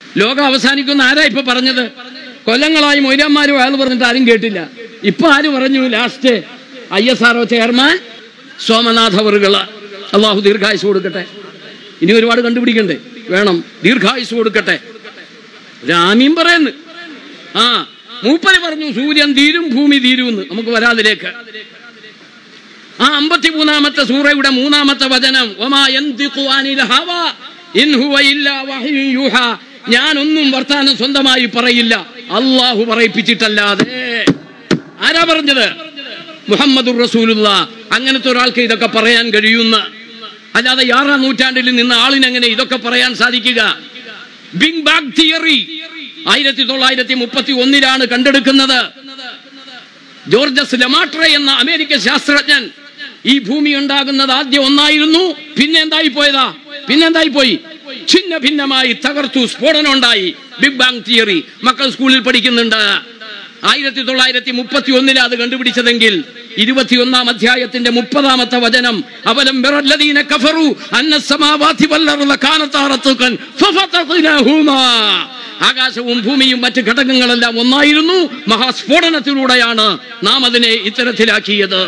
ലോകം അവസാനിക്കുന്ന ആരാ ഇപ്പൊ പറഞ്ഞത് കൊല്ലങ്ങളായി മൊയ്ലാന്മാരും അയാൾ പറഞ്ഞിട്ട് ആരും കേട്ടില്ല ഇപ്പൊ ആര് പറഞ്ഞു last I S R chairman Somanath അവറുകള അള്ളാഹു ദീർഘായുസ് കൊടുക്കട്ടെ ഇനി ഒരുപാട് കണ്ടുപിടിക്കണ്ടേ വേണം ദീർഘായുസ് കൊടുക്കട്ടെ രാമീൻ പറയുന്നു ആ മൂപ്പര് പറഞ്ഞു സൂര്യൻ തീരും ഭൂമി തീരുമെന്ന് നമുക്ക് വരാതിലേക്ക് ആ അമ്പത്തി മൂന്നാമത്തെ സൂറയുടെ മൂന്നാമത്തെ വചനം ഒമാ യന്തിഖു അനിൽ ഹവാ ഇൻ ഹുവ ഇല്ലാ വഹ്യുൻ യൂഹാ. ഞാനൊന്നും വർത്താനം സ്വന്തമായി പറയില്ല അള്ളാഹു പറയിപ്പിച്ചിട്ടല്ലാതെ ആരാ പറഞ്ഞത് മുഹമ്മദ് റസൂലുള്ള അങ്ങനത്തെ ഒരാൾക്ക് ഇതൊക്കെ പറയാൻ കഴിയുന്ന അല്ലാതെ ആറാം നൂറ്റാണ്ടിൽ നിന്ന് ആളിനെങ്ങനെ ഇതൊക്കെ പറയാൻ സാധിക്കുക ബിങ് ബാഗ് തിയറി ആയിരത്തി തൊള്ളായിരത്തി മുപ്പത്തി ഒന്നിലാണ് കണ്ടെടുക്കുന്നത് ജോർജസ് ലെമാട്രെ എന്ന അമേരിക്കൻ ശാസ്ത്രജ്ഞൻ ഈ ഭൂമി ഉണ്ടാകുന്നത് ആദ്യം ഒന്നായിരുന്നു പിന്നെ എന്തായി പോയതാ പിന്നെ എന്തായി പോയി ഛിന്ന ഭിന്നമായി തകർത്തു സ്ഫോടനം ഉണ്ടായി ബിഗ് ബാങ് തിയറി മക്കൾ സ്കൂളിൽ പഠിക്കുന്നുണ്ട് ആയിരത്തി തൊള്ളായിരത്തി മുപ്പത്തി ഒന്നിൽ അത് കണ്ടുപിടിച്ചതെങ്കിൽ ഇരുപത്തിയൊന്നാം അധ്യായത്തിന്റെ മുപ്പതാമത്തെ വചനം അവലം ബിറല്ലദീന കഫറു അന്ന സമാവാതി വല്ലറുള്ള കാനത്താറത്തുക്കൻ ഫഫതഖ്നാഹുമാ ആകാശവും ഭൂമിയും മറ്റ് ഘടകങ്ങളെല്ലാം ഒന്നായിരുന്നു മഹാസ്ഫോടനത്തിലൂടെയാണ് നാം അതിനെ ഇത്തരത്തിലാക്കിയത്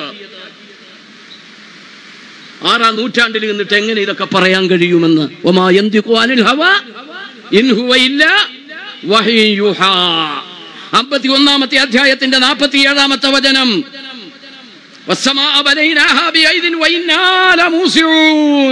ആറാം നൂറ്റാണ്ടിൽ നിന്നിട്ട് എങ്ങനെ ഇതൊക്കെ പറയാൻ കഴിയുമെന്ന് ഒമാ യന്തിഖു അനിൽ ഹവാ ഇൻ ഹുവ ഇല്ലാ വഹ്യുൻ യൂഹാ. അമ്പത്തി ഒന്നാമത്തെ അധ്യായത്തിന്റെ നാൽപ്പത്തി ഏഴാമത്തെ വചനം വസ്സമാഅ ബനൈനാഹാ ബിഐദിൻ വഇന്നാ ലമൂസിഊൻ.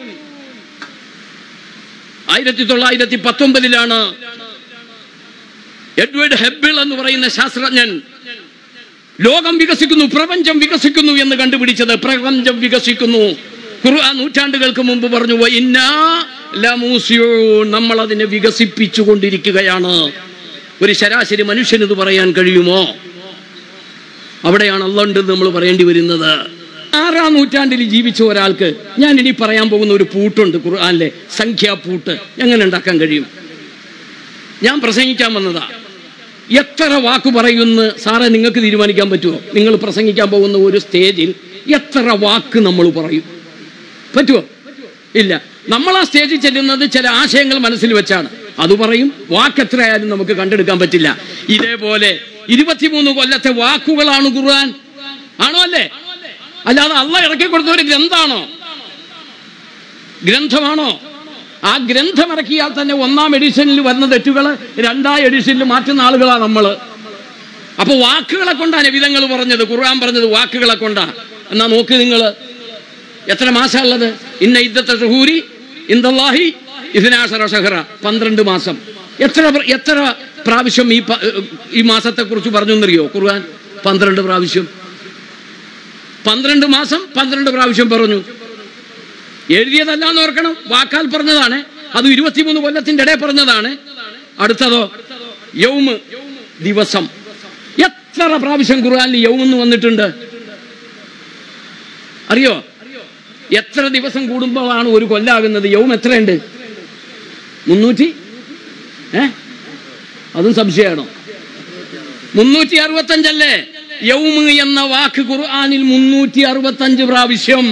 ആയിരത്തി തൊള്ളായിരത്തി പത്തൊമ്പതിലാണ് എഡ്വേർഡ് ഹെബിൾ എന്ന് പറയുന്ന ശാസ്ത്രജ്ഞൻ ലോകം വികസിക്കുന്നു പ്രപഞ്ചം വികസിക്കുന്നു എന്ന് കണ്ടുപിടിച്ചത് പ്രപഞ്ചം വികസിക്കുന്നു ഖുർആൻ നൂറ്റാണ്ടുകൾക്ക് മുമ്പ് പറഞ്ഞു "വഇന്നാ ലമൂസിഊൻ." നമ്മൾ അതിനെ വികസിപ്പിച്ചു കൊണ്ടിരിക്കുകയാണ് ഒരു ശരാശരി മനുഷ്യന് ഇത് പറയാൻ കഴിയുമോ അവിടെയാണ് അള്ളണ്ടെന്ന് നമ്മൾ പറയേണ്ടി വരുന്നത് ആറാം നൂറ്റാണ്ടിൽ ജീവിച്ച ഒരാൾക്ക് ഞാൻ ഇനി പറയാൻ പോകുന്ന ഒരു പൂട്ടുണ്ട് ഖുർആനിലെ സംഖ്യാപൂട്ട് എങ്ങനെ ഉണ്ടാക്കാൻ കഴിയും ഞാൻ പ്രസംഗിക്കാൻ വന്നതാ എത്ര വാക്ക് പറയുമെന്ന് സാറേ നിങ്ങൾക്ക് തീരുമാനിക്കാൻ പറ്റുമോ നിങ്ങൾ പ്രസംഗിക്കാൻ പോകുന്ന ഒരു സ്റ്റേജിൽ എത്ര വാക്ക് നമ്മൾ പറയും പറ്റുമോ ഇല്ല നമ്മൾ ആ സ്റ്റേജിൽ ചെല്ലുന്നത് ചില ആശയങ്ങൾ മനസ്സിൽ വെച്ചാണ് അത് പറയും വാക്ക് എത്രയായാലും നമുക്ക് കണ്ടെടുക്കാൻ പറ്റില്ല ഇതേപോലെ ഇരുപത്തിമൂന്ന് കൊല്ലത്തെ വാക്കുകളാണ് ഖുർആൻ ആണോ അല്ലേ അല്ലാതെ അള്ള ഇറക്കി കൊടുത്ത ഒരു ഗ്രന്ഥാണോ ഗ്രന്ഥമാണോ ആ ഗ്രന്ഥം ഇറക്കിയാൽ തന്നെ ഒന്നാം എഡിഷനിൽ വരുന്ന തെറ്റുകൾ രണ്ടാം എഡിഷനിൽ മാറ്റുന്ന ആളുകളാണ് നമ്മൾ അപ്പൊ വാക്കുകളെ കൊണ്ടാണ് വിധങ്ങൾ പറഞ്ഞത് ഖുർആൻ പറഞ്ഞത് വാക്കുകളെ കൊണ്ടാ എന്നാ നോക്ക് നിങ്ങൾ എത്ര മാസമുള്ളത് ഇന്ന ഇദ്ദത്തെ ഷഹൂരി ഇന്ദല്ലാഹി ഇഫിനാഷറ ഷഹറ പന്ത്രണ്ട് മാസം എത്ര പ്ര- എത്ര പ്രാവശ്യം ഈ പ- ഈ മാസത്തെ കുറിച്ച് പറഞ്ഞു എന്നറിയോ ഖുർആൻ പന്ത്രണ്ട് പ്രാവശ്യം പന്ത്രണ്ട് മാസം പന്ത്രണ്ട് പ്രാവശ്യം പറഞ്ഞു എഴുതിയതല്ല എന്ന് ഓർക്കണം വാക്കാൽ പറഞ്ഞതാണ് അത് ഇരുപത്തിമൂന്ന് കൊല്ലത്തിന്റെ ഇടയിൽ പറഞ്ഞതാണ് അടുത്തതോ യൗമ് ദിവസം എത്ര പ്രാവശ്യം ഖുർആനിൽ യൗമെന്ന് വന്നിട്ടുണ്ട് അറിയോ എത്ര ദിവസം കൂടുമ്പോഴാണ് ഒരു കൊല്ലാകുന്നത് യൗം എത്രയുണ്ട് മുന്നൂറ്റി ഏ അതും സംശയമാണോ മുന്നൂറ്റി അറുപത്തഞ്ചല്ലേ യൗമ് എന്ന വാക്ക് ഖുർആനിൽ മുന്നൂറ്റി അറുപത്തഞ്ച് പ്രാവശ്യം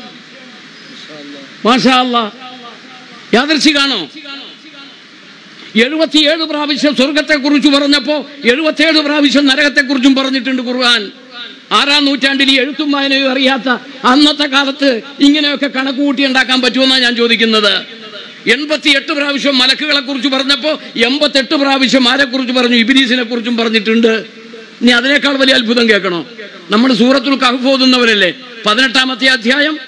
മാഷാ അല്ലാ യാദർശികാണോ എഴുപത്തിയേഴ് പ്രാവശ്യം സ്വർഗത്തെ കുറിച്ച് പറഞ്ഞപ്പോ എഴുപത്തിയേഴ് പ്രാവശ്യം നരകത്തെ കുറിച്ചും പറഞ്ഞിട്ടുണ്ട് ഖുർആൻ ആറാം നൂറ്റാണ്ടിൽ ഈ എഴുത്തും വായനയും അറിയാത്ത അന്നത്തെ കാലത്ത് ഇങ്ങനെയൊക്കെ കണക്ക് കൂട്ടി ഉണ്ടാക്കാൻ പറ്റുമെന്നാണ് ഞാൻ ചോദിക്കുന്നത് എൺപത്തിയെട്ട് പ്രാവശ്യം മലക്കുകളെ കുറിച്ച് പറഞ്ഞപ്പോ എൺപത്തെട്ട് പ്രാവശ്യം ആരെ കുറിച്ച് പറഞ്ഞു ഇബിലീസിനെ കുറിച്ചും പറഞ്ഞിട്ടുണ്ട് ഇനി അതിനേക്കാൾ വലിയ അത്ഭുതം കേൾക്കണോ നമ്മൾ സൂറത്തുൽ കഹഫ് ഓതുന്നവരല്ലേ പതിനെട്ടാമത്തെ അധ്യായം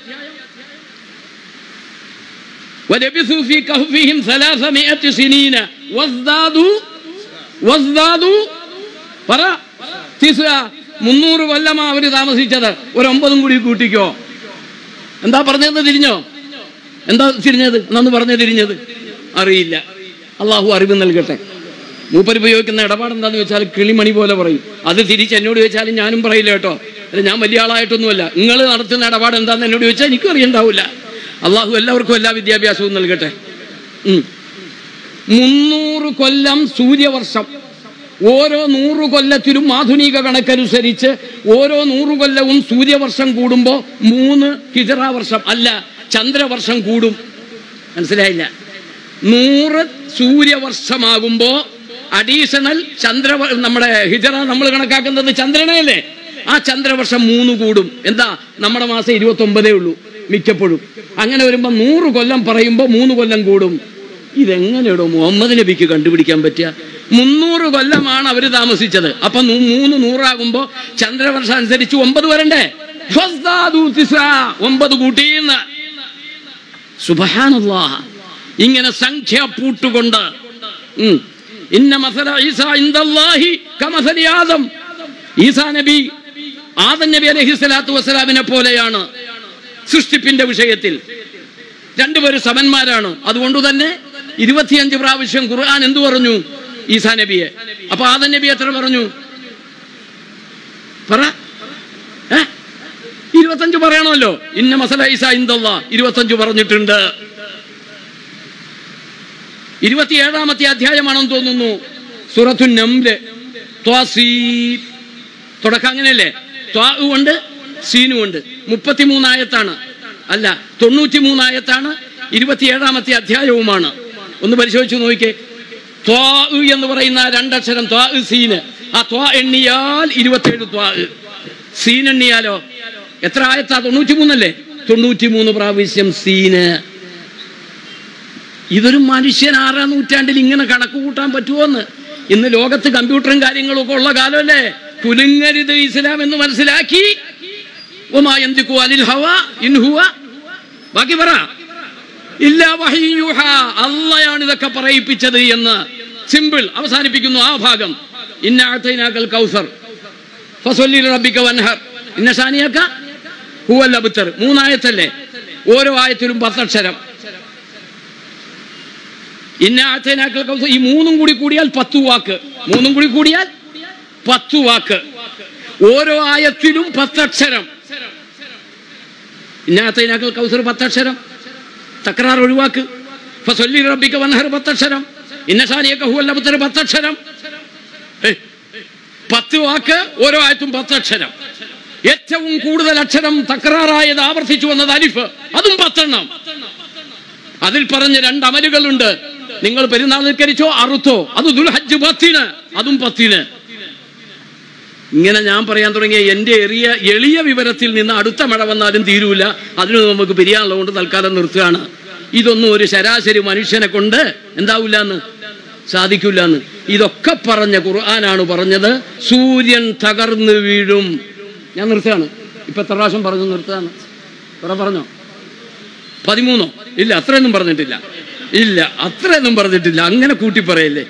ولبثوا في كهفهم ثلاثمائة سنين وازدادوا وازدادوا പറ തിസ്അ മുന്നൂറ് കൊല്ലമാ അവര് താമസിച്ചത് ഒരു ഒമ്പതും കൂടി കൂട്ടിക്കോ എന്താ പറഞ്ഞതെന്ന് തിരിഞ്ഞോ എന്താ തിരിഞ്ഞത് എന്നൊന്ന് പറഞ്ഞു തിരിഞ്ഞത് അറിയില്ല അള്ളാഹു അറിവ് നൽകട്ടെ മൂപ്പര് ഉപയോഗിക്കുന്ന ഇടപാട് എന്താന്ന് വെച്ചാൽ കിളിമണി പോലെ പറയും അത് തിരിച്ച് എന്നോട് ചോദിച്ചാലും ഞാനും പറയില്ല കേട്ടോ അല്ല ഞാൻ വലിയ ആളായിട്ടൊന്നുമല്ല നിങ്ങൾ നടത്തുന്ന ഇടപാട് എന്താന്ന് എന്നോട് ചോദിച്ചാൽ എനിക്കും അറിയണ്ടാവില്ല അള്ളാഹു എല്ലാവർക്കും എല്ലാ വിദ്യാഭ്യാസവും നൽകട്ടെ ഉം. മുന്നൂറ് കൊല്ലം സൂര്യവർഷം ഓരോ നൂറ് കൊല്ലത്തിലും ആധുനിക കണക്കനുസരിച്ച് ഓരോ നൂറ് കൊല്ലവും സൂര്യവർഷം കൂടുമ്പോൾ മൂന്ന് ഹിജറ വർഷം അല്ല ചന്ദ്രവർഷം കൂടും മനസ്സിലായില്ല നൂറ് സൂര്യവർഷമാകുമ്പോ അഡീഷണൽ ചന്ദ്ര നമ്മുടെ ഹിജറ നമ്മൾ കണക്കാക്കുന്നത് ചന്ദ്രനെയല്ലേ ആ ചന്ദ്രവർഷം മൂന്ന് കൂടും എന്താ നമ്മുടെ മാസം ഇരുപത്തി ഒമ്പതേ ഉള്ളൂ മിക്കപ്പോഴും അങ്ങനെ വരുമ്പോ നൂറ് കൊല്ലം പറയുമ്പോ മൂന്ന് കൊല്ലം കൂടും ഇതെങ്ങനെയാണോ മുഹമ്മദ് നബിക്ക് കണ്ടുപിടിക്കാൻ പറ്റുക മുന്നൂറ് കൊല്ലമാണ് അവര് താമസിച്ചത് അപ്പൊ നൂ- മൂന്ന് നൂറാകുമ്പോ ചന്ദ്രവർഷം അനുസരിച്ച് ഒമ്പത് വരണ്ടേ ഫസ്ദാദു തിസ്ആ. ഒമ്പത് കൂട്ടിയെന്ന് സുബഹാനല്ലാഹ് ഇങ്ങനെ സംഖ്യ പൂട്ടുകൊണ്ട് ഉം. ഇന്ന മസല ഈസ ഇൻദല്ലാഹി കമസലി ആദം ഈസാ നബി ആദം നബി അലൈഹി സ്വലാത്തു വസ്സലാമിനെ പോലെയാണ് സൃഷ്ടിപ്പിന്റെ വിഷയത്തിൽ രണ്ടുപേരും സമന്മാരാണ് അതുകൊണ്ട് തന്നെ ഇരുപത്തിയഞ്ച് പ്രാവശ്യം ഖുർആൻ എന്തു പറഞ്ഞു ഈസാ നബിയെ അപ്പൊ ആദം നബി എത്ര പറഞ്ഞു പറ ഏ? ഇരുപത്തഞ്ച് പറയണമല്ലോ ഇന്ന മസല ഈസ ഇന്ദല്ല ഇരുപത്തഞ്ച് പറഞ്ഞിട്ടുണ്ട് ഇരുപത്തിയേഴാമത്തെ അധ്യായമാണെന്ന് തോന്നുന്നു സുറത്തു നംല് ത്വാസീൻ. തുടക്കം അങ്ങനെയല്ലേ ത്വാ ഉണ്ട് സീനും ഉണ്ട് മുപ്പത്തിമൂന്നായത്താണ് അല്ല തൊണ്ണൂറ്റി മൂന്നായത്താണ് ഇരുപത്തിയേഴാമത്തെ അധ്യായവുമാണ് ഒന്ന് പരിശോധിച്ച് നോക്കിക്കേ ത്വാ എന്ന് പറയുന്ന ആ രണ്ടക്ഷരം ത്വാ സീന് ആ ത്വാ എണ്ണിയാൽ ഇരുപത്തിയേഴ് ത്വാ സീൻ എണ്ണിയാലോ എത്ര ആയത്താ തൊണ്ണൂറ്റി മൂന്നല്ലേ തൊണ്ണൂറ്റി മൂന്ന് പ്രാവശ്യം സീന് ഇതൊരു മനുഷ്യൻ ആറാം നൂറ്റാണ്ടിൽ ഇങ്ങനെ കണക്ക് കൂട്ടാൻ പറ്റുമോന്ന് ഇന്ന് ലോകത്ത് കമ്പ്യൂട്ടറും കാര്യങ്ങളും ഒക്കെ ഉള്ള കാലമല്ലേ കുലുങ്ങരുത് ഇസ്ലാം എന്ന് മനസ്സിലാക്കി ഉമാ യന്തിക്കു അനിൽ ഹവ ഇൻ ഹുവ ബാക്കി പറ ഇല്ല വഹിയൂഹ അള്ളയാണ് ഇതൊക്കെ പറയിപ്പിച്ചത് എന്ന് സിമ്പിൾ അവസാനിപ്പിക്കുന്നു ആ ഭാഗം ഇന്ന അഅതൈനാകൽ കൗസർ ഫസല്ലി റബ്ബിക വൻഹർ ഇന്ന ഷാനിയക ഹുവൽ അബ്തർ മൂന്നായത്തല്ലേ ഓരോ ആയത്തിലും പത്തക്ഷരം ഇന്ന അഅതൈനാകൽ കൗസർ ഈ മൂന്നും കൂടി കൂടിയാൽ പത്ത് വാക്ക് മൂന്നും കൂടി കൂടിയാൽ പത്ത് വാക്ക് ഓരോ ആയത്തിലും പത്തക്ഷരം ഇന്ന അഅതൈനാകൽ കൗസർ പത്തക്ഷരം തക്രാർ ഒഴിവാക്ക് ഫസല്ലി റബ്ബിക വൻഹർ പത്തക്ഷരം ഇന്ന ഷാനിയക ഹുവൽ അബ്തർ പത്തക്ഷരം ഏയ്, പത്ത് വാക്ക് ഓരോ ആയത്തും പത്തക്ഷരം ഏറ്റവും കൂടുതൽ അക്ഷരം തക്രാറായത് ആവർത്തിച്ചു വന്നത് അലിഫ് അതും പത്തെണ്ണം അതിൽ പറഞ്ഞ രണ്ട് അമലുകളുണ്ട് നിങ്ങൾ പെരുന്നാൾ നിൽക്കരിച്ചോ അറുത്തോ അത് ദുൽഹജ്ജ് പത്തിന് അതും പത്തിന് ഇങ്ങനെ ഞാൻ പറയാൻ തുടങ്ങിയ എൻ്റെ എറിയ എളിയ വിവരത്തിൽ നിന്ന് അടുത്ത മഴ വന്നാലും തീരൂല അതിന് നമുക്ക് പിരിയാനുള്ളത് കൊണ്ട് തൽക്കാലം നിർത്തുകയാണ് ഇതൊന്നും ഒരു ശരാശരി മനുഷ്യനെ കൊണ്ട് എന്താവില്ല എന്ന് സാധിക്കില്ല എന്ന് ഇതൊക്കെ പറഞ്ഞ ഖുർആനാണ് പറഞ്ഞത് സൂര്യൻ തകർന്നു വീഴും ഞാൻ നിർത്തുകയാണ് ഇപ്പൊ എത്ര പ്രാവശ്യം പറഞ്ഞു നിർത്തുകയാണ് കുറെ പറഞ്ഞോ പതിമൂന്നോ ഇല്ല അത്രയൊന്നും പറഞ്ഞിട്ടില്ല ഇല്ല അത്രയൊന്നും പറഞ്ഞിട്ടില്ല അങ്ങനെ കൂട്ടി പറയല്ലേ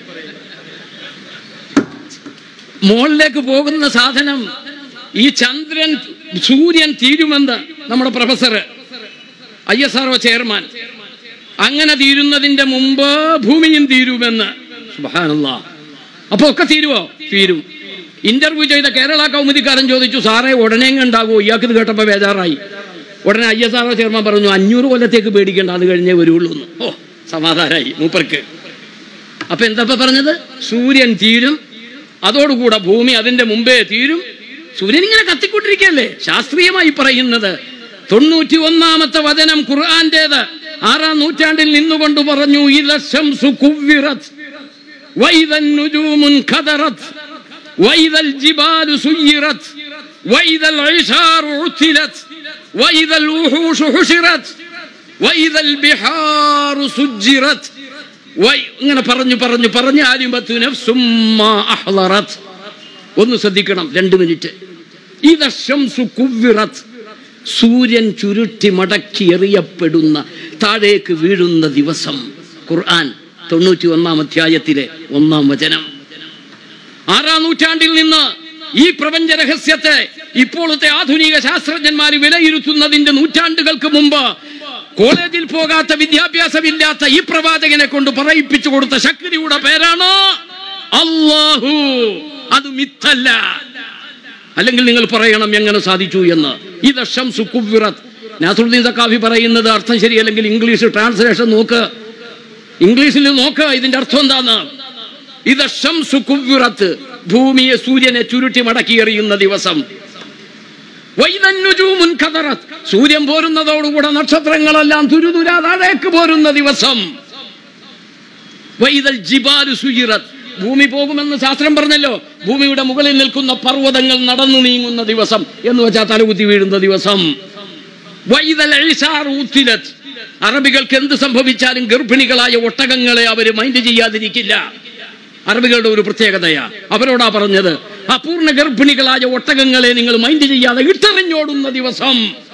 മുകളിലേക്ക് പോകുന്ന സാധനം ഈ ചന്ദ്രൻ സൂര്യൻ തീരുമെന്ന് നമ്മുടെ professor I S R chairman അങ്ങനെ തീരുന്നതിന്റെ മുമ്പ് ഭൂമിയും തീരുമെന്ന് സുബ്ഹാനല്ലാ. അപ്പൊ ഒക്കെ തീരുവോ തീരും ഇന്റർവ്യൂ ചെയ്ത കേരള കൗമുദിക്കാരൻ ചോദിച്ചു സാറേ ഉടനെ ഉണ്ടാകുമോ ഇയാൾക്ക് ഇത് കേട്ടപ്പോ ബേജാറായി ഉടനെ ഐ എസ് ആർ ചെയർമാൻ പറഞ്ഞു അഞ്ഞൂറ് കൊല്ലത്തേക്ക് പേടിക്കേണ്ട അത് കഴിഞ്ഞേ വരുള്ളൂ എന്ന് ഓ സമാധാനായി മൂപ്പർക്ക് അപ്പൊ എന്താ ഇപ്പൊ പറഞ്ഞത് സൂര്യൻ തീരും അതോടുകൂടെ ഭൂമി അതിന്റെ മുമ്പേ തീരും സൂര്യൻ ഇങ്ങനെ കത്തിക്കൊണ്ടിരിക്കുകയല്ലേ ശാസ്ത്രീയമായി പറയുന്നത് തൊണ്ണൂറ്റി ഒന്നാമത്തെ വചനം ഖുർആന്റേത് ആറാം നൂറ്റാണ്ടിൽ നിന്നുകൊണ്ട് പറഞ്ഞു "ഇദ ശംസു കുവ്വിറത്, വഇദ النجوم انكدرت وإذا الجبال سيرت وإذا العشار عتلت وإذا الوحوش حشرت وإذا البحار سجرت വൈ- ഇങ്ങനെ പറഞ്ഞു പറഞ്ഞു പറഞ്ഞു ആലിമത്തു നഫ്സും മാ അഹ്ളറത്. ഒന്ന് ശ്രദ്ധിക്കണം രണ്ട് മിനിറ്റ് ഇദ ശംസു കുവ്വിറത്. സൂര്യൻ ചുരുട്ടി മടക്കി എറിയപ്പെടുന്ന താഴേക്ക് വീഴുന്ന ദിവസം ഖുർആൻ തൊണ്ണൂറ്റി ഒന്നാം അധ്യായത്തിലെ ഒന്നാം വചനം ആറാം നൂറ്റാണ്ടിൽ നിന്ന് ഈ പ്രപഞ്ച രഹസ്യത്തെ ഇപ്പോഴത്തെ ആധുനിക ശാസ്ത്രജ്ഞന്മാർ വിലയിരുത്തുന്നതിന്റെ നൂറ്റാണ്ടുകൾക്ക് മുമ്പ് കോളേജിൽ പോകാത്ത വിദ്യാഭ്യാസമില്ലാത്ത ഈ പ്രവാചകനെ കൊണ്ട് പറയിപ്പിച്ചു കൊടുത്ത ശക്തിയുടെ പേരാണ് അള്ളാഹു അത് മിത്തല്ല അല്ലെങ്കിൽ നിങ്ങൾ പറയണം എങ്ങനെ സാധിച്ചു എന്ന് ഇത് ഷംസു കുവ്വിറത്ത് നാസറുദ്ദീൻ സക്കാഫി പറയുന്നത് അർത്ഥം ശരിയല്ലെങ്കിൽ ഇംഗ്ലീഷ് ട്രാൻസ്ലേഷൻ നോക്ക് ഇംഗ്ലീഷിൽ നോക്ക് ഇതിന്റെ അർത്ഥം എന്താന്ന് ഇത് ഷംസു കുവ്വിറത്ത് ഭൂമിയെ സൂര്യനെ ചുരുട്ടി മടക്കി എറിയുന്ന ദിവസം വൈതന്നുജൂമുൻ ഖദറത്ത്. സൂര്യൻ പോരുന്നതോടുകൂടെ നക്ഷത്രങ്ങളെല്ലാം തുരുതുരാ താഴേക്ക് പോരുന്ന ദിവസം വൈദൽ ജിബാലു സുജിറത് ഭൂമി പോകുമെന്ന് ശാസ്ത്രം പറഞ്ഞല്ലോ ഭൂമിയുടെ മുകളിൽ നിൽക്കുന്ന പർവ്വതങ്ങൾ നടന്നു നീങ്ങുന്ന ദിവസം എന്ന് വെച്ചാൽ തലകുത്തി വീഴുന്ന ദിവസം വൈദൽ ഇശാറു ഉത്തിലത് അറബികൾക്ക് എന്ത് സംഭവിച്ചാലും ഗർഭിണികളായ ഒട്ടകങ്ങളെ അവര് മൈൻഡ് ചെയ്യാതിരിക്കില്ല അറബികളുടെ ഒരു പ്രത്യേകതയാ അവരോടാ പറഞ്ഞത് അപൂർണ ഗർഭിണികളായ ഒട്ടകങ്ങളെ നിങ്ങൾ മൈൻഡ് ചെയ്യാതെ ഇട്ടെറിഞ്ഞോടുന്ന ദിവസം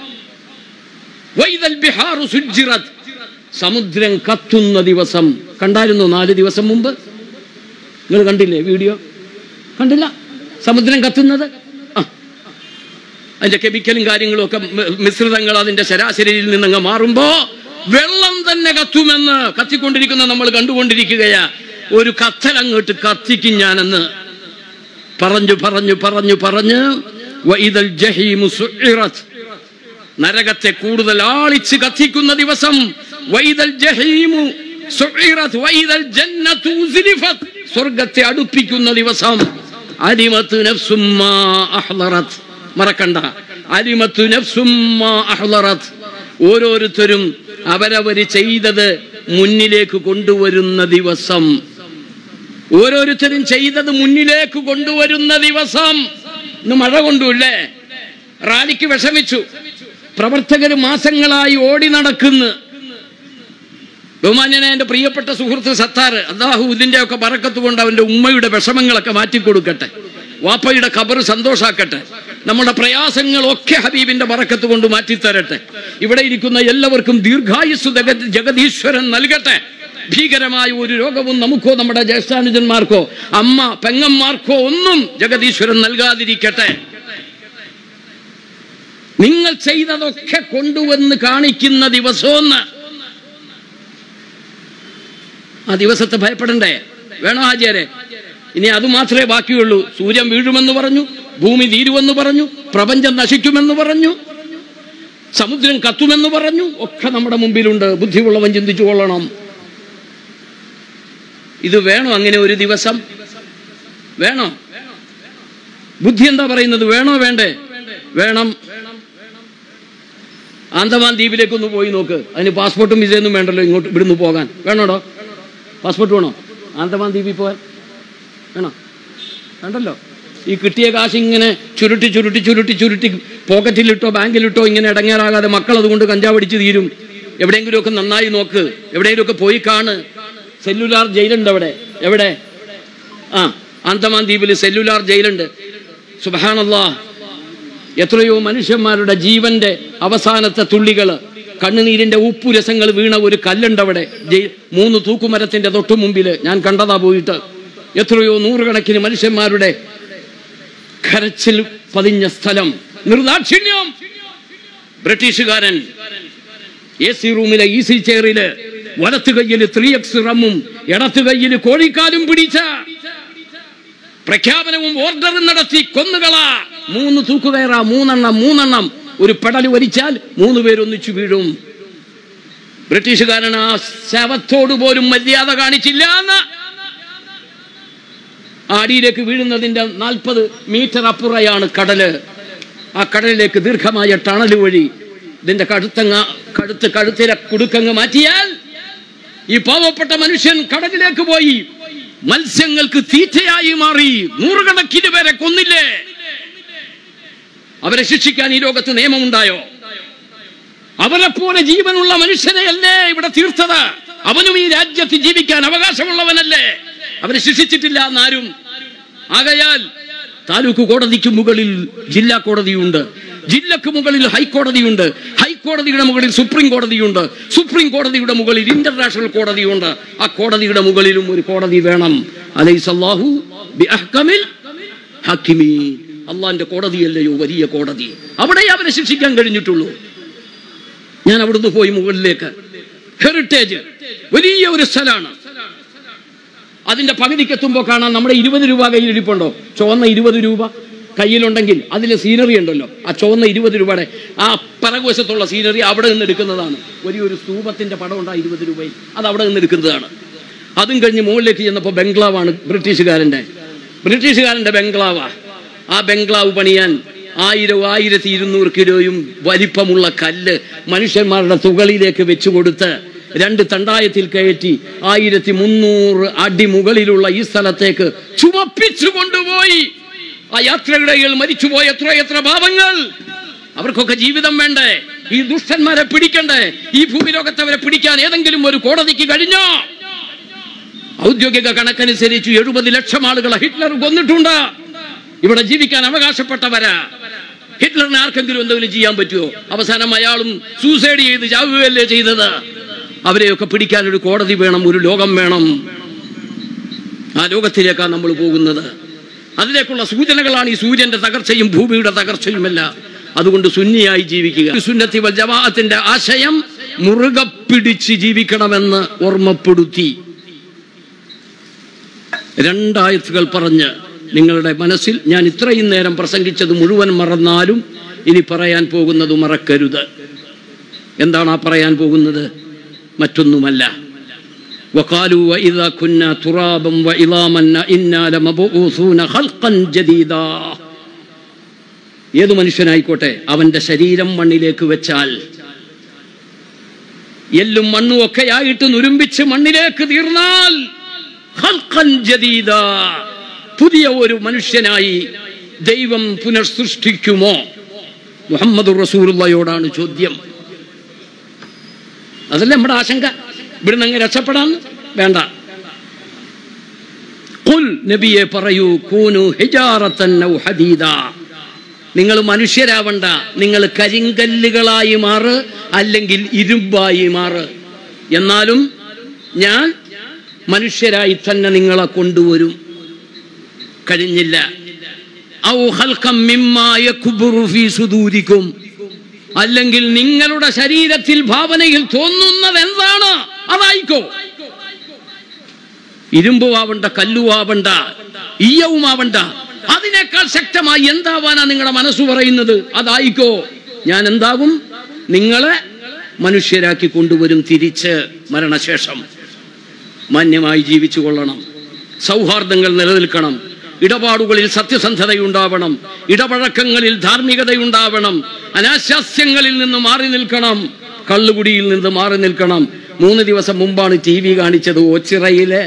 വൈദൽ ബിഹാറു സുജ്ജിറത് സമുദ്രം കത്തുന്ന ദിവസം കണ്ടായിരുന്നു നാല് ദിവസം മുമ്പ് നിങ്ങൾ കണ്ടില്ലേ വീഡിയോ കണ്ടില്ല സമുദ്രം കത്തുന്നത് ആ അതിന്റെ കെമിക്കലും കാര്യങ്ങളും ഒക്കെ മി- മിശ്രിതങ്ങൾ അതിന്റെ ശരാശരിയിൽ നിന്നങ്ങ് മാറുമ്പോ വെള്ളം തന്നെ കത്തുമെന്ന് കത്തിക്കൊണ്ടിരിക്കുന്ന നമ്മൾ കണ്ടുകൊണ്ടിരിക്കുകയാ ഒരു കത്തൽ അങ്ങോട്ട് കത്തിക്കും ഞാനെന്ന് പറഞ്ഞു പറഞ്ഞു പറഞ്ഞു പറഞ്ഞ് വഇദൽ ജഹീമു സുഇറത് നരകത്തെ കൂടുതൽ ആളിച്ച് കത്തിക്കുന്ന ദിവസം വൈദൽ ജഹീമു സുഇറത് വൈദൽ ജന്നതു ഉസ്ലിഫത് സ്വർഗത്തെ അടുപ്പിക്കുന്ന ദിവസം അലിമത്ത് നഫ്സും മാ അഹ്ളറത് മറക്കണ്ട അലിമത്ത് നഫ്സും മാ അഹ്ളറത് ഓരോരുത്തരും അവരവര് ചെയ്തത് മുന്നിലേക്ക് കൊണ്ടുവരുന്ന ദിവസം ഓരോരുത്തരും ചെയ്തത് മുന്നിലേക്ക് കൊണ്ടുവരുന്ന ദിവസം ഇന്ന് മഴ കൊണ്ടുല്ലേ റാലിക്ക് വിഷമിച്ചു പ്രവർത്തകർ മാസങ്ങളായി ഓടി നടക്കുന്നു ബഹുമാന്യനെ എന്റെ പ്രിയപ്പെട്ട സുഹൃത്ത് സത്താർ അള്ളാഹു ഇതിന്റെ ഒക്കെ പറക്കത്ത് കൊണ്ട് അവന്റെ ഉമ്മയുടെ വിഷമങ്ങളൊക്കെ മാറ്റിക്കൊടുക്കട്ടെ വാപ്പയുടെ ഖബർ സന്തോഷാക്കട്ടെ നമ്മുടെ പ്രയാസങ്ങളൊക്കെ ഹബീബിന്റെ പറക്കത്ത് കൊണ്ട് മാറ്റിത്തരട്ടെ ഇവിടെ ഇരിക്കുന്ന എല്ലാവർക്കും ദീർഘായുസ് ജഗ- ജഗദീശ്വരൻ നൽകട്ടെ ഭീകരമായ ഒരു രോഗവും നമുക്കോ നമ്മുടെ ജ്യേഷ്ഠാനുജന്മാർക്കോ അമ്മ പെങ്ങന്മാർക്കോ ഒന്നും ജഗദീശ്വരൻ നൽകാതിരിക്കട്ടെ നിങ്ങൾ ചെയ്തതൊക്കെ കൊണ്ടുവന്ന് കാണിക്കുന്ന ദിവസമെന്ന് ആ ദിവസത്തെ ഭയപ്പെടണ്ടേ വേണോ ഹാജിയാരെ ഇനി അത് മാത്രമേ ബാക്കിയുള്ളൂ സൂര്യൻ വീഴുമെന്ന് പറഞ്ഞു ഭൂമി തീരുമെന്ന് പറഞ്ഞു പ്രപഞ്ചം നശിക്കുമെന്ന് പറഞ്ഞു സമുദ്രം കത്തുമെന്ന് പറഞ്ഞു ഒക്കെ നമ്മുടെ മുമ്പിലുണ്ട് ബുദ്ധിയുള്ളവൻ ചിന്തിച്ചു കൊള്ളണം ഇത് വേണോ അങ്ങനെ ഒരു ദിവസം വേണോ ബുദ്ധി എന്താ പറയുന്നത് വേണോ വേണ്ടേ വേണം ആന്തമാൻ ദ്വീപിലേക്ക് ഒന്ന് പോയി നോക്ക് അതിന് പാസ്പോർട്ടും വിസയൊന്നും വേണ്ടല്ലോ ഇങ്ങോട്ട് ഇവിടുന്ന് പോകാൻ വേണോടോ പാസ്പോർട്ട് വേണോ ആന്തമാൻ ദ്വീപിൽ പോകാൻ വേണോ വേണ്ടല്ലോ ഈ കിട്ടിയ കാശ് ഇങ്ങനെ ചുരുട്ടി ചുരുട്ടി ചുരുട്ടി ചുരുട്ടി പോക്കറ്റിലിട്ടോ ബാങ്കിലിട്ടോ ഇങ്ങനെ ഇടങ്ങേറാകാതെ മക്കൾ അതുകൊണ്ട് കഞ്ചാവടിച്ച് തീരും എവിടെയെങ്കിലുമൊക്കെ നന്നായി നോക്ക് എവിടെയെങ്കിലുമൊക്കെ പോയി കാണ് സെല്ലുലാർ ജയിലുണ്ട് അവിടെ എവിടെ ആ ആന്തമാൻ ദ്വീപിൽ സെല്ലുലാർ ജയിലുണ്ട് സുബഹാനല്ലാ എത്രയോ മനുഷ്യന്മാരുടെ ജീവന്റെ അവസാനത്തെ തുള്ളികള് കണ്ണുനീരിന്റെ ഉപ്പുരസങ്ങൾ വീണ ഒരു കല്ലുണ്ട് അവിടെ ജയി- മൂന്ന് തൂക്കുമരത്തിന്റെ തൊട്ടു മുമ്പില് ഞാൻ കണ്ടതാ പോയിട്ട് എത്രയോ നൂറുകണക്കിന് മനുഷ്യന്മാരുടെ കരച്ചിൽ പതിഞ്ഞ സ്ഥലം നിർദാക്ഷിണ്യം ബ്രിട്ടീഷുകാരൻ എ സി റൂമിലെ ഈസി ചെയറില് വലത്ത് കയ്യില് ത്രീ എക്സ് റമ്മും ഇടത്ത് കയ്യില് കോഴിക്കാലും പിടിച്ച പ്രഖ്യാപനവും ഓർഡറും നടത്തി കൊന്നുകള മൂന്ന് തൂക്കുകയറ മൂന്നെണ്ണം മൂന്നെണ്ണം ഒരു പെടൽ വലിച്ചാൽ മൂന്ന് പേരൊന്നിച്ചു വീഴും ബ്രിട്ടീഷുകാരൻ ആ ശവത്തോട് പോലും മര്യാദ കാണിച്ചില്ല എന്ന് ആ അടിയിലേക്ക് വീഴുന്നതിന്റെ നാൽപ്പത് മീറ്റർ അപ്പുറയാണ് കടല് ആ കടലിലേക്ക് ദീർഘമായ ടണൽ വഴി ഇതിന്റെ കഴുത്തങ്ങ കഴുത്ത് കഴുത്തിലെ കുടുക്കങ്ങ് മാറ്റിയാൽ ഈ പാവപ്പെട്ട മനുഷ്യൻ കടലിലേക്ക് പോയി മത്സ്യങ്ങൾക്ക് തീറ്റയായി മാറി നൂറുകണക്കിന് പേരെ കൊന്നില്ലേ അവരെ ശിക്ഷിക്കാൻ ഈ ലോകത്ത് നിയമമുണ്ടായോ അവരെ പോലെ ജീവനുള്ള മനുഷ്യനെയല്ലേ ഇവിടെ തീർത്തത് അവനും ഈ രാജ്യത്ത് ജീവിക്കാൻ അവകാശമുള്ളവനല്ലേ അവരെ ശിക്ഷിച്ചിട്ടില്ല എന്നാരും ആകയാൽ താലൂക്ക് കോടതിക്ക് മുകളിൽ ജില്ലാ കോടതിയുണ്ട് ജില്ലക്ക് മുകളിൽ ഹൈക്കോടതിയുണ്ട് ഹൈക്കോടതിയുടെ മുകളിൽ സുപ്രീം കോടതിയുണ്ട് സുപ്രീം കോടതിയുടെ മുകളിൽ ഇന്റർനാഷണൽ കോടതിയുണ്ട് ആ കോടതിയുടെ മുകളിലും ഒരു കോടതി വേണം അലൈസല്ലാഹു ബി അഹ്കമിൽ ഹക്കിമീൻ അള്ളാന്റെ കോടതിയല്ലയോ വലിയ കോടതി അവിടെ അവരെ ശിക്ഷിക്കാൻ കഴിഞ്ഞിട്ടുള്ളൂ ഞാൻ അവിടുന്ന് പോയി മുകളിലേക്ക് ഹെറിറ്റേജ് വലിയ ഒരു സ്ഥലമാണ് അതിന്റെ പകുതിക്ക് എത്തുമ്പോൾ കാണാൻ നമ്മുടെ ഇരുപത് രൂപ കയ്യിൽ ഇരിപ്പുണ്ടോ ചുവന്ന ഇരുപത് രൂപ കയ്യിലുണ്ടെങ്കിൽ അതിൽ സീനറി ഉണ്ടല്ലോ ആ ചുവന്ന ഇരുപത് രൂപയുടെ ആ പിറകുവശത്തുള്ള സീനറി അവിടെ നിന്ന് എടുക്കുന്നതാണ് വലിയൊരു സ്തൂപത്തിന്റെ പടം ഉണ്ട് ആ ഇരുപത് രൂപയിൽ അത് അവിടെ നിന്ന് എടുക്കുന്നതാണ് അതും കഴിഞ്ഞ് മുകളിലേക്ക് ചെന്നപ്പോൾ ബംഗ്ലാവാണ് ബ്രിട്ടീഷുകാരന്റെ ബ്രിട്ടീഷുകാരന്റെ ബംഗ്ലാവാ ആ ബംഗ്ലാവ് പണിയാൻ ആയിരം ആയിരത്തി ഇരുന്നൂറ് കിലോയും വലിപ്പമുള്ള കല്ല് മനുഷ്യന്മാരുടെ തുകളിലേക്ക് വെച്ചു കൊടുത്ത് രണ്ട് തണ്ടായത്തിൽ കയറ്റി ആയിരത്തി മുന്നൂറ് അടി മുകളിലുള്ള ഈ സ്ഥലത്തേക്ക് ചുമപ്പിച്ചു കൊണ്ടുപോയി ആ യാത്രയിടയിൽ മരിച്ചുപോയ എത്ര എത്ര പാപങ്ങൾ അവർക്കൊക്കെ ജീവിതം വേണ്ടേ ഈ ദുഷ്ടന്മാരെ പിടിക്കണ്ടേ ഈ ഭൂമിലോകത്തെ അവരെ പിടിക്കാൻ ഏതെങ്കിലും ഒരു കോടതിക്ക് കഴിഞ്ഞോ ഔദ്യോഗിക കണക്കനുസരിച്ച് എഴുപത് ലക്ഷം ആളുകളെ ഹിറ്റ്ലർ കൊന്നിട്ടുണ്ട് ഇവിടെ ജീവിക്കാൻ അവകാശപ്പെട്ടവരാ ഹിറ്റ്ലറിന് ആർക്കെങ്കിലും എന്തെങ്കിലും ചെയ്യാൻ പറ്റുമോ അവസാനം അയാളും സൂസൈഡ് ചെയ്ത് ചാവുകയല്ലേ ചെയ്തത് അവരെയൊക്കെ പിടിക്കാൻ ഒരു കോടതി വേണം ഒരു ലോകം വേണം ആ ലോകത്തിലേക്കാണ് നമ്മൾ പോകുന്നത് അതിലേക്കുള്ള സൂചനകളാണ് ഈ സൂര്യന്റെ തകർച്ചയും ഭൂമിയുടെ തകർച്ചയുമല്ല അതുകൊണ്ട് സുന്നിയായി ജീവിക്കുക സുന്നത്തി വൽ ജമാഅത്തിന്റെ ആശയം മുറുകെ പിടിച്ച് ജീവിക്കണമെന്ന് ഓർമ്മപ്പെടുത്തി രണ്ടായത്തുകൾ പറഞ്ഞ് നിങ്ങളുടെ മനസ്സിൽ ഞാൻ ഇത്രയും നേരം പ്രസംഗിച്ചത് മുഴുവൻ മറന്നാലും ഇനി പറയാൻ പോകുന്നത് മറക്കരുത് എന്താണ് ആ പറയാൻ പോകുന്നത് മറ്റൊന്നുമല്ല وقالوا وإذا كنا ترابا وعظاما إنا لمبعوثون خلقا جديدا ഏതു മനുഷ്യനായിക്കോട്ടെ അവന്റെ ശരീരം മണ്ണിലേക്ക് വെച്ചാൽ എല്ലും മണ്ണും ഒക്കെ ആയിട്ട് നുരുമ്പിച്ച് മണ്ണിലേക്ക് തീർന്നാൽ ഖൽഖൻ ജദീദാ. പുതിയ ഒരു മനുഷ്യനായി ദൈവം പുനഃസൃഷ്ടിക്കുമോ മുഹമ്മദ് റസൂറുള്ളയോടാണ് ചോദ്യം അതല്ല നമ്മുടെ ആശങ്ക ഇവിടുന്ന് അങ്ങ് രക്ഷപ്പെടാൻ വേണ്ട ഖുൽ നബിയെ പറയൂ കൂനു ഹിജാറത്തൻ ഔ ഹദീദ നിങ്ങൾ മനുഷ്യരാവണ്ട നിങ്ങൾ കരിങ്കല്ലുകളായി മാറ് അല്ലെങ്കിൽ ഇരുമ്പായി മാറ് എന്നാലും ഞാൻ മനുഷ്യരായി തന്നെ നിങ്ങളെ കൊണ്ടുവരും കഴിഞ്ഞില്ല ഔ ഖൽഖം മിമ്മാ യക്ബുറു ഫീ സുദൂരിക്കും അല്ലെങ്കിൽ നിങ്ങളുടെ ശരീരത്തിൽ ഭാവനയിൽ തോന്നുന്നത് എന്താണ് അതായിക്കോ ഇരുമ്പുവാവണ്ട കല്ലുവാവണ്ട ഈയവുമാവണ്ട അതിനേക്കാൾ ശക്തമായി എന്താവാനാ നിങ്ങളുടെ മനസ്സ് പറയുന്നത് അതായിക്കോ ഞാൻ എന്താകും നിങ്ങളെ മനുഷ്യരാക്കി കൊണ്ടുവരും തിരിച്ച് മരണശേഷം മാന്യമായി ജീവിച്ചു കൊള്ളണം സൗഹാർദ്ദങ്ങൾ നിലനിൽക്കണം ഇടപാടുകളിൽ സത്യസന്ധതയുണ്ടാവണം ഇടപഴക്കങ്ങളിൽ ധാർമ്മികതയുണ്ടാവണം അനാശാസ്യങ്ങളിൽ നിന്ന് മാറി നിൽക്കണം കള്ളുകുടിയിൽ നിന്ന് മാറി നിൽക്കണം മൂന്ന് ദിവസം മുമ്പാണ് ടി വി കാണിച്ചത് ഓച്ചിറയിലെ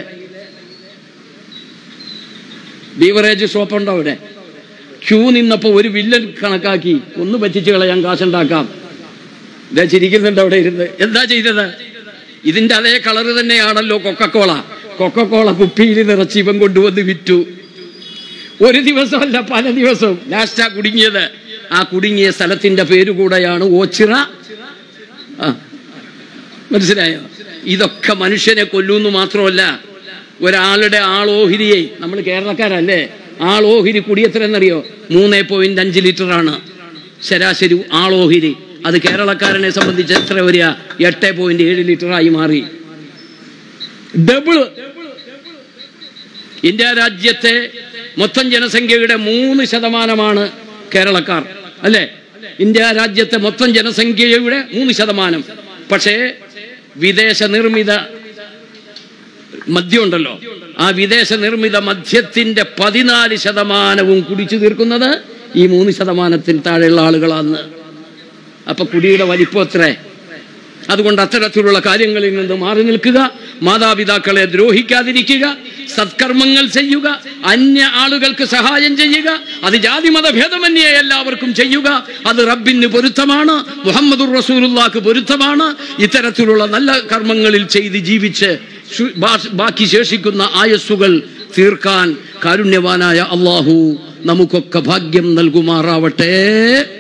ബീവറേജ് ഷോപ്പ് ഉണ്ടോ അവിടെ ക്യൂ നിന്നപ്പോ ഒരു വില്ലൻ കണക്കാക്കി ഒന്ന് പറ്റിച്ചു കളയാൻ കാശുണ്ടാക്കാം ഇതാ ചിരിക്കുന്നുണ്ട് അവിടെ ഇരുന്ന് എന്താ ചെയ്തത് ഇതിന്റെ അതേ കളറ് തന്നെയാണല്ലോ കൊക്കക്കോള കൊക്കക്കോള കുപ്പിയിൽ നിറച്ച് ഇവൻ കൊണ്ടുവന്ന് വിറ്റു ഒരു ദിവസമല്ല പല ദിവസവും ലാസ്റ്റാ കുടുങ്ങിയത് ആ കുടുങ്ങിയ സ്ഥലത്തിന്റെ പേര് കൂടെയാണ് ഓച്ചിറ ആ മനസ്സിലായോ ഇതൊക്കെ മനുഷ്യനെ കൊല്ലുന്നു മാത്രമല്ല ഒരാളുടെ ആളോഹിരിയെ നമ്മൾ കേരളക്കാരല്ലേ ആളോഹിരി കുടി എത്ര എന്നറിയോ മൂന്ന് പോയിന്റ് അഞ്ച് ലിറ്റർ ആണ് ശരാശരി ആളോഹിരി അത് കേരളക്കാരനെ സംബന്ധിച്ച് എത്ര വരിക എട്ട് പോയിന്റ് ഏഴ് ലിറ്റർ ആയി മാറി ഡബിള് ഇന്ത്യ രാജ്യത്തെ മൊത്തം ജനസംഖ്യയുടെ മൂന്ന് ശതമാനമാണ് കേരളക്കാർ അല്ലേ ഇന്ത്യ രാജ്യത്തെ മൊത്തം ജനസംഖ്യയുടെ മൂന്ന് ശതമാനം പക്ഷേ വിദേശ നിർമ്മിത മദ്യമുണ്ടല്ലോ ആ വിദേശ നിർമ്മിത മദ്യത്തിന്റെ പതിനാല് ശതമാനവും കുടിച്ചു തീർക്കുന്നത് ഈ മൂന്ന് ശതമാനത്തിൽ താഴെയുള്ള ആളുകളാണ് അപ്പൊ കുടിയുടെ വലിപ്പം എത്രേ അതുകൊണ്ട് അത്തരത്തിലുള്ള കാര്യങ്ങളിൽ നിന്ന് മാറി നിൽക്കുക മാതാപിതാക്കളെ ദ്രോഹിക്കാതിരിക്കുക സത്കർമ്മങ്ങൾ ചെയ്യുക അന്യ ആളുകൾക്ക് സഹായം ചെയ്യുക അത് ജാതിമത ഭേദമന്യേ എല്ലാവർക്കും ചെയ്യുക അത് റബ്ബിന് പൊരുത്തമാണ് മുഹമ്മദുർ റസൂലുള്ളാക്ക് പൊരുത്തമാണ് ഇത്തരത്തിലുള്ള നല്ല കർമ്മങ്ങളിൽ ചെയ്ത് ജീവിച്ച് ശു- ബാ- ബാക്കി ശേഷിക്കുന്ന ആയസ്സുകൾ തീർക്കാൻ കാരുണ്യവാനായ അള്ളാഹു നമുക്കൊക്കെ ഭാഗ്യം നൽകുമാറാവട്ടെ